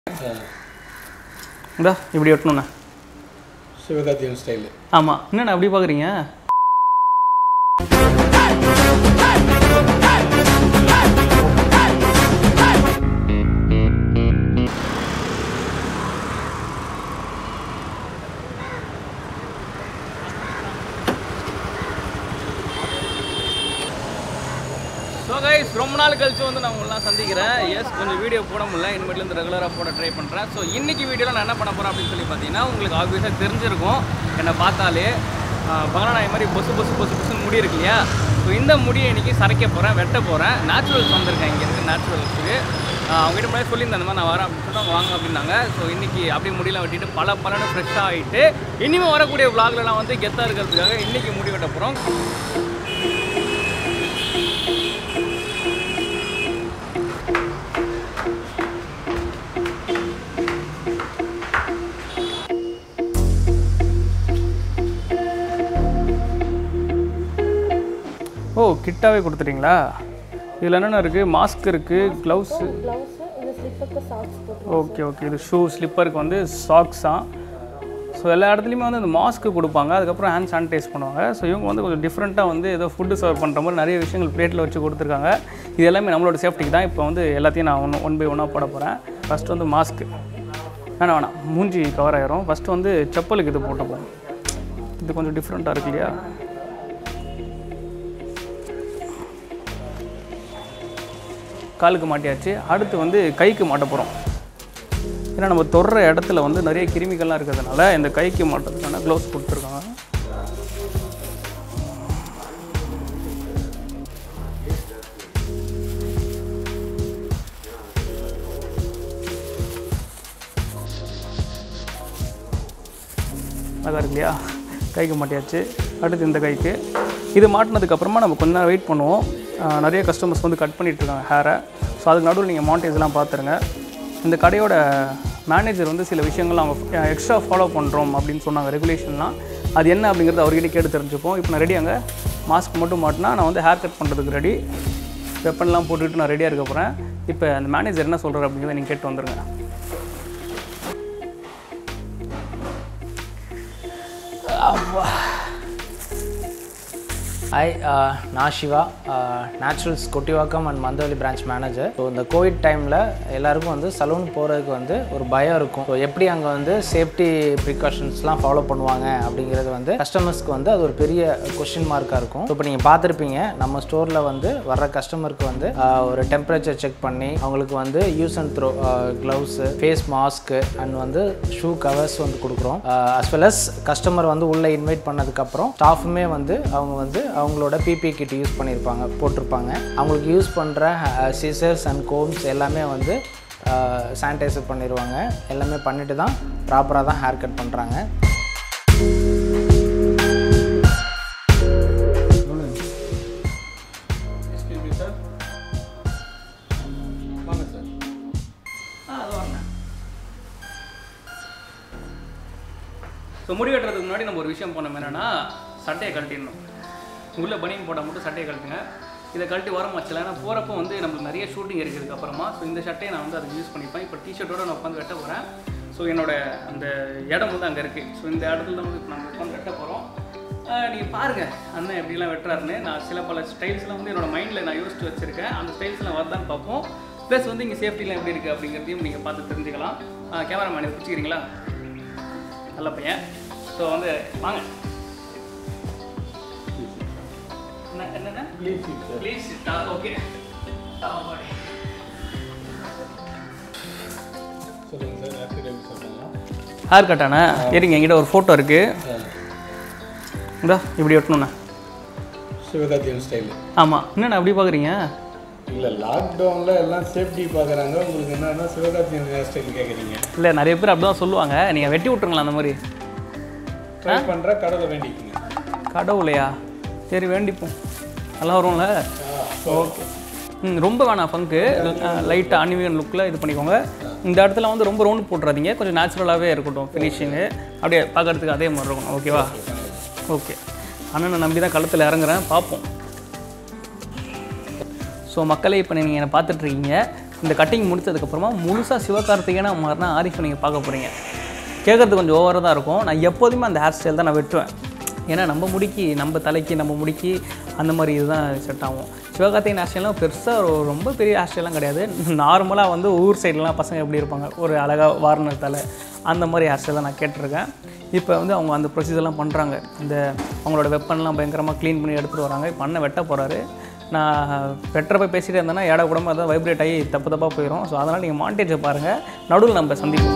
இந்தா இப்படி வெட்டணுண்ணே சிவகார்த்தியன் ஸ்டைலு ஆமாம் என்னண்ணா அப்படி பார்க்குறீங்க ஸோ கைஸ் ரொம்ப நாள் கழிச்சு வந்து நான் உங்களெலாம் சந்திக்கிறேன் எஸ் கொஞ்சம் வீடியோ போட முடியல இனிமேட்லேருந்து ரெகுலராக போட ட்ரை பண்ணுறேன் ஸோ இன்றைக்கி வீடியோவில் நான் என்ன பண்ண போகிறேன் அப்படின்னு சொல்லி பார்த்தீங்கன்னா உங்களுக்கு ஆப்வியஸாக தெரிஞ்சிருக்கும் என்னை பார்த்தாலே பங்கனா நாய் மாதிரி பொசு பொசு பொசு பொசுன்னு முடி இருக்கு இல்லையா ஸோ இந்த முடியை இன்றைக்கி சரைக்க போகிறேன் வெட்ட போகிறேன் நேச்சுரல்ஸ் வந்திருக்கேன் இங்கே இருக்குது நேச்சுரல்ஸுக்கு அவங்ககிட்ட முன்னாடி சொல்லியிருந்தேன் இந்த மாதிரி நான் வரேன் அப்படின்னு சொல்லிட்டு அவங்க வாங்க அப்படின்னாங்க ஸோ இன்றைக்கி அப்படியே முடியெல்லாம் வெட்டிட்டு பல பலன்னு ஃப்ரெஷ்ஷாக ஆகிட்டு இனிமேல் வரக்கூடிய vlogலலாம் வந்து கெத்தாக இருக்கிறதுக்காக இன்றைக்கி முடி வெட்ட போகிறோம் ஓ கிட்டாவே கொடுத்துட்டீங்களா இதில் என்னென்ன இருக்குது மாஸ்க் இருக்குது க்ளவுஸு ப்ளவுஸு இந்த ஸ்லிப்பருக்கு சாக்ஸ் போட்டு ஓகே ஓகே இது ஷூ ஸ்லிப்பருக்கு வந்து சாக்ஸ் தான் ஸோ எல்லா இடத்துலையுமே வந்து அந்த மாஸ்க்கு கொடுப்பாங்க அதுக்கப்புறம் ஹேண்ட் சானிடைஸ் பண்ணுவாங்க ஸோ இவங்க வந்து கொஞ்சம் டிஃப்ரெண்ட்டாக வந்து ஏதோ ஃபுட்டு சர்வ் பண்ணுற மாதிரி நிறைய விஷயங்கள் பிளேட்டில் வச்சு கொடுத்துருக்காங்க இது எல்லாமே நம்மளோட சேஃப்டிக்கு தான் இப்போ வந்து எல்லாத்தையும் நான் ஒன்று ஒன் பை ஒன்னாக போட போகிறேன் ஃபஸ்ட்டு வந்து மாஸ்க்கு வேணாம் வேணாம் மூஞ்சி கவர் ஆயிரும் ஃபஸ்ட்டு வந்து செப்பலுக்கு இது போட்டுப்போம் இது கொஞ்சம் டிஃப்ரெண்ட்டாக இருக்கு இல்லையா காலுக்கு மாட்டியாச்சு அடுத்து வந்து கைக்கு மாட்ட போகிறோம் ஏன்னா நம்ம தொடுற இடத்துல வந்து நிறைய கிருமிகள்லாம் இருக்கிறதுனால இந்த கைக்கு மாட்டுறதுக்கான க்ளவுஸ் கொடுத்துருக்காங்க அதான் இருக்கு இல்லையா கைக்கு மாட்டியாச்சு அடுத்து இந்த கைக்கு இது மாட்டினதுக்கப்புறமா நம்ம கொஞ்ச நேரம் வெயிட் பண்ணுவோம் ஆஹ் நிறைய கஸ்டமர்ஸ் வந்து கட் பண்ணிட்டு இருக்காங்க ஹேரை ஸோ அதுக்கு நடுவில் நீங்கள் மாண்டேஜ்லாம் பார்த்துருங்க இந்த கடையோட மேனேஜர் வந்து சில விஷயங்கள் அவங்க எக்ஸ்ட்ரா ஃபாலோ பண்ணுறோம் அப்படின்னு சொன்னாங்க ரெகுலேஷன்லாம் அது என்ன அப்படிங்கிறது அவர்கிட்ட கேட்டு தெரிஞ்சுப்போம் இப்போ நான் ரெடி அங்கே மாஸ்க் மட்டும் மாட்டினா நான் வந்து ஹேர் கட் பண்ணுறதுக்கு ரெடி வெப்பன்லாம் போட்டுக்கிட்டு நான் ரெடியாக இருக்க போகிறேன் இப்போ அந்த மேனேஜர் என்ன சொல்கிறார் அப்படிங்கிறத நீங்கள் கேட்டு வந்துருங்க ஹாய் நான் Siva Naturals Kottivakkam and Mandaveli branch manager so இந்த கோவிட் டைமில் எல்லாருக்கும் வந்து சலூன் போகிறதுக்கு வந்து ஒரு பயம் இருக்கும் ஸோ எப்படி அங்கே வந்து சேஃப்டி ப்ரிகாஷன்ஸ்லாம் ஃபாலோ பண்ணுவாங்க அப்படிங்கிறது வந்து கஸ்டமர்ஸ்க்கு வந்து அது ஒரு பெரிய கொஷின் மார்க்காக இருக்கும் ஸோ இப்போ நீங்கள் பார்த்துருப்பீங்க நம்ம ஸ்டோரில் வந்து வர்ற கஸ்டமருக்கு வந்து ஆஹ், ஒரு டெம்பரேச்சர் செக் பண்ணி அவங்களுக்கு வந்து use and throw gloves face mask and வந்து ஷூ கவர்ஸ் வந்து கொடுக்குறோம் அஸ் வெல் அஸ் கஸ்டமர் வந்து உள்ளே இன்வைட் பண்ணதுக்கப்புறம் ஸ்டாஃபுமே வந்து அவங்க வந்து அவங்களோட பிபி கிட் யூஸ் பண்ணியிருப்பாங்க போட்டிருப்பாங்க அவங்களுக்கு யூஸ் பண்ணுற சிசர்ஸ் அண்ட் கோம்ஸ் எல்லாமே வந்து சானிடைசர் பண்ணிடுவாங்க எல்லாமே பண்ணிட்டு தான் ப்ராப்பராக தான் ஹேர் கட் பண்ணுறாங்க எக்ஸ்கியூஸ் மீ சார் வாங்க சார் ஸோ முடி வெட்டுறதுக்கு முன்னாடி நம்ம ஒரு விஷயம் பண்ணோம் என்னென்னா சட்டையை கழட்டிடணும் உள்ளே பனியன் போட்டால் மட்டும் சட்டையை கழட்டுங்க இதை கழட்டி வர மச்சல ஏன்னா போகிறப்போ வந்து நம்மளுக்கு நிறைய ஷூட்டிங் இருக்கிறதுக்கு அப்புறமா ஸோ இந்த சட்டையை நான் வந்து அதுக்கு யூஸ் பண்ணிப்பேன் இப்போ டிஷர்ட்டோட நான் உட்காந்து வெட்ட போகிறேன் ஸோ என்னோட அந்த இடம் வந்து அங்கே இருக்குது ஸோ இந்த இடத்துல தான் வந்து இப்போ நம்ம உட்காந்து வெட்ட போகிறோம் நீங்கள் பாருங்கள் அண்ணன் எப்படிலாம் வெட்டுறாருன்னு நான் சில பல ஸ்டைல்ஸ்லாம் வந்து என்னோட மைண்டில் நான் யோசிச்சு வச்சுருக்கேன் அந்த ஸ்டைல்ஸ்லாம் வருதான்னு பார்ப்போம் ப்ளஸ் வந்து இங்கே சேஃப்டிலாம் எப்படி இருக்குது அப்படிங்கிறதையும் நீங்கள் பார்த்து தெரிஞ்சுக்கலாம் கேமராமேன் இதை பிடிச்சிக்கிறீங்களா நல்ல பையன் ஸோ வந்து வாங்க என்ன என்னென்ன ப்ளீஸ் சார் ப்ளீஸ் ஓகே சொல்லுங்கள் சார் ஹாப்பி டைம் சொல்லலாம் ஹேர் கட்டாண்ணே இருங்க என்கிட்ட ஒரு ஃபோட்டோ இருக்குது இந்தா இப்படி வெட்டணுண்ணே சிவகார்த்தியன் ஸ்டைலு ஆமாம் என்னண்ணே அப்படி பார்க்குறீங்க இல்லை லாக்டவுனில் எல்லாம் சேஃப்டி பார்க்குறாங்க உங்களுக்கு என்னன்னா சிவகார்த்தியன் ஹேர் ஸ்டைல் கேட்குறீங்க இல்லை நிறைய பேர் அப்படி தான் சொல்லுவாங்க நீங்கள் வெட்டி விட்ருங்களா அந்த மாதிரி ட்ரை பண்ணுற கடவுளை வேண்டிக்கோங்க கடவுளையா சரி வேண்டிப்போம் நல்லா வரும்ல ஓகே ம் ரொம்ப வேணாம் ஃபங்க்கு லைட்டாக அனிவியன் லுக்கில் இது பண்ணிக்கோங்க இந்த இடத்துல வந்து ரொம்ப ரவுண்ட் போட்டுறாதீங்க கொஞ்சம் நேச்சுரலாகவே இருக்கட்டும் ஃபினிஷிங்கு அப்படியே பார்க்கறதுக்கு அதே மாதிரி இருக்கணும் ஓகேவா ஓகே அண்ணனை நம்பி தான் களத்தில் இறங்குறேன் பார்ப்போம் ஸோ மக்களே இப்போ நீங்கள் என்னை பார்த்துட்ருக்கீங்க இந்த கட்டிங் முடிச்சதுக்கப்புறமா முழுசாக சிவகார்த்திகேயனா மாறினா ஆரிஃபை நீங்கள் பார்க்க போகிறீங்க கேட்குறது கொஞ்சம் ஓவராக தான் இருக்கும் நான் எப்போதுமே அந்த ஹேர் ஸ்டைல் தான் நான் வெட்டுவேன் ஏன்னா நம்ம முடிக்கு நம்ம தலைக்கு நம்ம முடிக்கு அந்த மாதிரி இதுதான் செட் ஆகும் சிவகார்த்திகேயன் ஹேர் ஸ்டைல்லாம் பெருசாக ரொம்ப பெரிய ஹேர் ஸ்டைலாம் கிடையாது நார்மலாக வந்து ஊர் சைட்லலாம் பசங்க எப்படி இருப்பாங்க ஒரு அழகாக வாரண தலை அந்த மாதிரி ஹேர் ஸ்டைல் தான் நான் கேட்டிருக்கேன் இப்போ வந்து அவங்க அந்த ப்ரொசீஜர்லாம் பண்ணுறாங்க இந்த அவங்களோட வெப்பன்லாம் பயங்கரமாக க்ளீன் பண்ணி எடுத்துகிட்டு வராங்க இப்போ அண்ணன் வெட்ட போகிறாரு நான் வெட்டுறப்ப பேசிகிட்டே இருந்தேன்னா ஏடா கூடமா அதான் வைப்ரேட் ஆகி தப்பு தப்பாக போயிடும் ஸோ அதனால் நீங்கள் மாண்டேஜை பாருங்கள் நடுவில் நம்ம சந்திப்போம்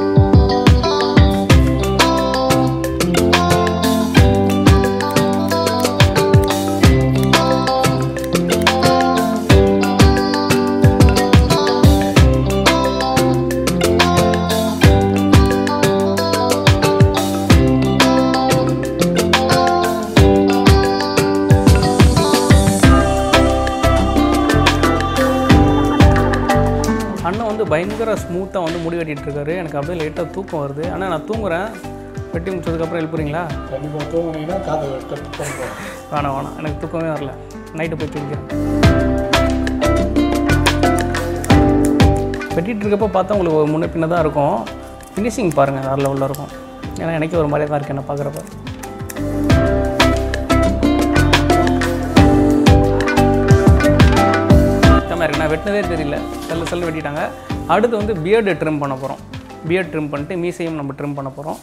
அண்ணன் வந்து பயங்கர ஸ்மூத்தாக வந்து முடி வெட்டிட்டு இருக்காரு எனக்கு அப்படியே லைட்டாக தூக்கம் வருது ஆனால் நான் தூங்குறேன் வெட்டி முடிச்சதுக்கப்புறம் எழுப்புறீங்களா கண்டிப்பாக தூங்குனீங்கன்னா காதை கட் பண்ணுறோம் வேணாம் வேணாம் எனக்கு தூக்கமே வரல நைட்டு போய் தூங்கிக்கிறேன் வெட்டிட்டு இருக்கப்போ பார்த்தா உங்களுக்கு ஒரு முன்ன பின்ன தான் இருக்கும் ஃபினிஷிங் பாருங்கள் வேறு லெவலில் இருக்கும் ஏன்னா எனக்கே ஒரு மாதிரியாக தான் இருக்குது என்ன பார்க்குறப்ப சுத்தமாக இருக்கு நான் வெட்டினதே தெரியல செல்ல செல்ல வெட்டிட்டாங்க அடுத்து வந்து பியர்டு ட்ரிம் பண்ண போகிறோம் பியர்ட் ட்ரிம் பண்ணிட்டு மீசையும் நம்ம ட்ரிம் பண்ண போகிறோம்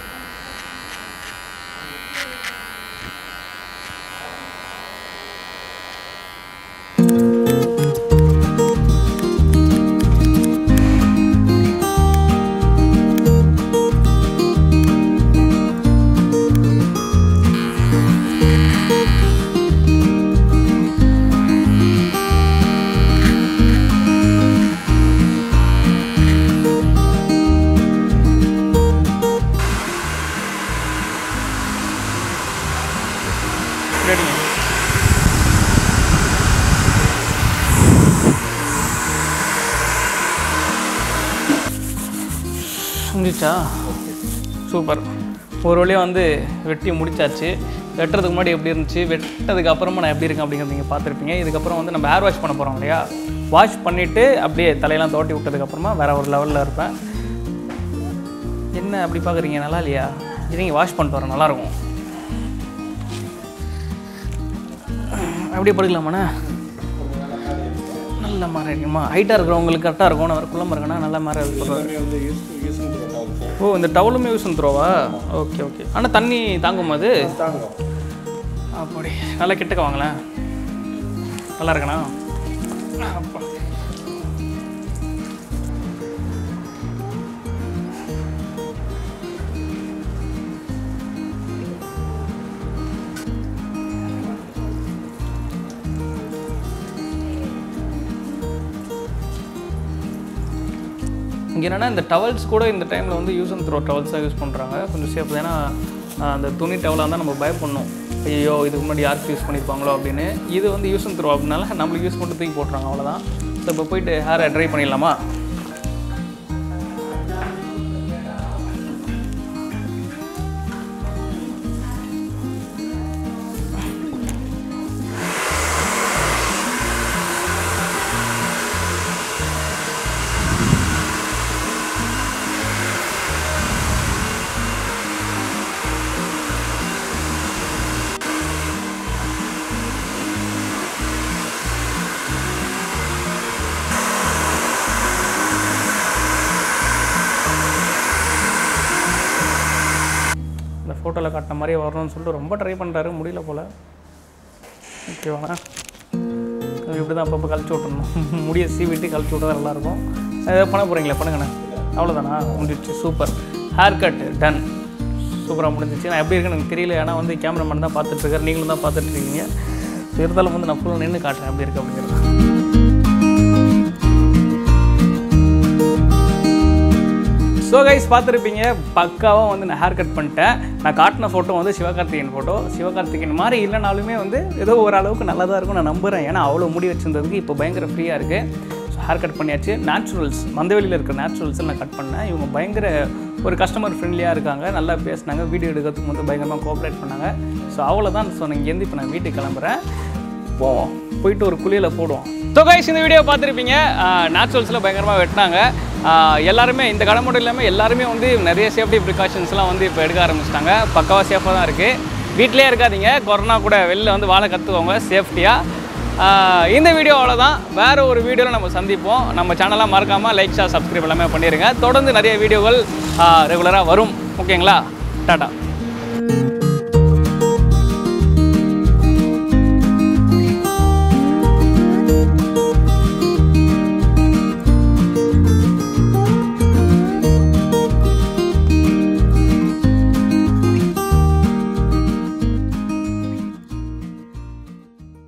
ரெடிங்க முடிச்சா சூப்பர் ஒரு வழியாக வந்து வெட்டி முடிச்சாச்சு வெட்டுறதுக்கு முன்னாடி எப்படி இருந்துச்சு வெட்டதுக்கு அப்புறமா நான் எப்படி இருக்கேன் அப்படிங்கிறது நீங்கள் பார்த்துருப்பீங்க இதுக்கப்புறம் வந்து நம்ம ஹேர் வாஷ் பண்ண போகிறோம் இல்லையா வாஷ் பண்ணிவிட்டு அப்படியே தலையெல்லாம் தோட்டி விட்டதுக்கப்புறமா வேறு ஒரு லெவலில் இருப்பேன் என்ன அப்படி பார்க்குறீங்க நல்லா இல்லையா இருங்க வாஷ் பண்ணிட்டு வரேன் நல்லாயிருக்கும் அப்படியே படுக்கலாமாண்ணே நல்ல மாதிரி இருக்குமா ஹைட்டாக இருக்கிறவங்களுக்கு கரெக்டாக இருக்கும் நான் குள்ளமாக இருக்கேன்னா நல்ல மாதிரி சொல்கிறேன் எல்லாமே வந்து யூஸ் யூஸ் பண்ணுறது ஓ இந்த டவுலுமே யூஸ் த்ரோவா ஓகே ஓகே ஆனால் தண்ணி தாங்குமா அது தாங்கும் அப்படி நல்லா கிட்டக்க வாங்களேன் நல்லா இருக்கணா அப்பா இங்கே என்னென்னா இந்த டவல்ஸ் கூட இந்த டைமில் வந்து யூஸ் அண்ட் த்ரோ டவல்ஸாக யூஸ் பண்ணுறாங்க கொஞ்சம் சேஃப் ஏன்னா ஆஹ், அந்த துணி டவலாக இருந்தால் நம்ம பயப்படணும் ஐயோ இதுக்கு முன்னாடி யாருக்கு யூஸ் பண்ணியிருப்பாங்களோ அப்படின்னு இது வந்து யூஸ் அண்ட் த்ரோ அப்படினால நம்மளுக்கு யூஸ் பண்ணிட்டு தூக்கி போட்டுறாங்க அவ்வளோதான் ஸோ இப்போ போயிட்டு ஹேரை ட்ரை பண்ணிடலாமா இந்த ஃபோட்டோவில் காட்டின மாதிரியே வரணும்னு சொல்லிட்டு ரொம்ப ட்ரை பண்ணுறாரு முடியல போல் ஓகேவாண்ணா இப்படி தான் அப்பப்போ கழிச்சு விட்டுணும் முடியை சீவிட்டு கழிச்சு விட்டா நல்லாயிருக்கும் ஏதாவது பண்ண போகிறீங்களா பண்ணுங்கண்ணே அவ்வளோதானா முடிஞ்சிச்சு சூப்பர் ஹேர் கட் டன் சூப்பராக முடிஞ்சிச்சு நான் எப்படி இருக்குன்னு எனக்கு தெரியல ஏன்னா வந்து கேமராமேன் தான் பார்த்துட்ருக்காரு நீங்களும் தான் பார்த்துட்ருக்கீங்க இருந்தாலும் வந்து நான் ஃபுல்லாக நின்று காட்டுறேன் எப்படி இருக்குது அப்படிங்கிறது ஸோ கைஸ் பார்த்துருப்பீங்க பக்காவாக வந்து நான் ஹேர் கட் பண்ணிட்டேன் நான் காட்டின ஃபோட்டோ வந்து சிவகார்த்திகேயன் ஃபோட்டோ சிவகார்த்திகேயன் மாதிரி இல்லைனாலுமே வந்து ஏதோ ஓரளவுக்கு நல்லா தான் இருக்கும் நான் நம்புகிறேன் ஏன்னா அவ்வளோ முடி வச்சிருந்ததுக்கு இப்போ பயங்கர ஃப்ரீயாக இருக்குது ஸோ ஹேர் கட் பண்ணியாச்சு நேச்சுரல்ஸ் மந்தவெளியில் இருக்கிற நேச்சுரல்ஸில் நான் கட் பண்ணேன் இவங்க பயங்கர ஒரு கஸ்டமர் ஃப்ரெண்ட்லியாக இருக்காங்க நல்லா பேசினாங்க வீடியோ எடுக்கிறதுக்கு வந்து பயங்கரமாக கோஆப்ரேட் பண்ணாங்க ஸோ அவ்வளோதான் ஸோ நான் இங்கேருந்து இப்போ நான் வீட்டுக்கு கிளம்புறேன் போவோம் போயிட்டு ஒரு குழியில் போடுவோம் ஸோ கைஸ் இந்த வீடியோ பார்த்துருப்பீங்க நேச்சுரல்ஸில் பயங்கரமாக வெட்டினாங்க ஆஹ் எல்லாருமே இந்த கடை மட்டும் இல்லாமல் எல்லாருமே வந்து நிறைய சேஃப்டி ப்ரிகாஷன்ஸ்லாம் வந்து இப்போ எடுக்க ஆரம்பிச்சிட்டாங்க பக்காவாக சேஃபாக தான் இருக்குது வீட்டிலே இருக்காதீங்க கொரோனா கூட வெளில வந்து வாழை கற்றுக்கோங்க சேஃப்டியாக இந்த வீடியோ அவ்வளோதான் வேறு ஒரு வீடியோவில் நம்ம சந்திப்போம் நம்ம சேனலாக மறக்காமல் லைக் ஷேர் சப்ஸ்கிரைப் எல்லாமே பண்ணிடுங்க தொடர்ந்து நிறைய வீடியோகள் ரெகுலராக வரும் ஓகேங்களா டாட்டா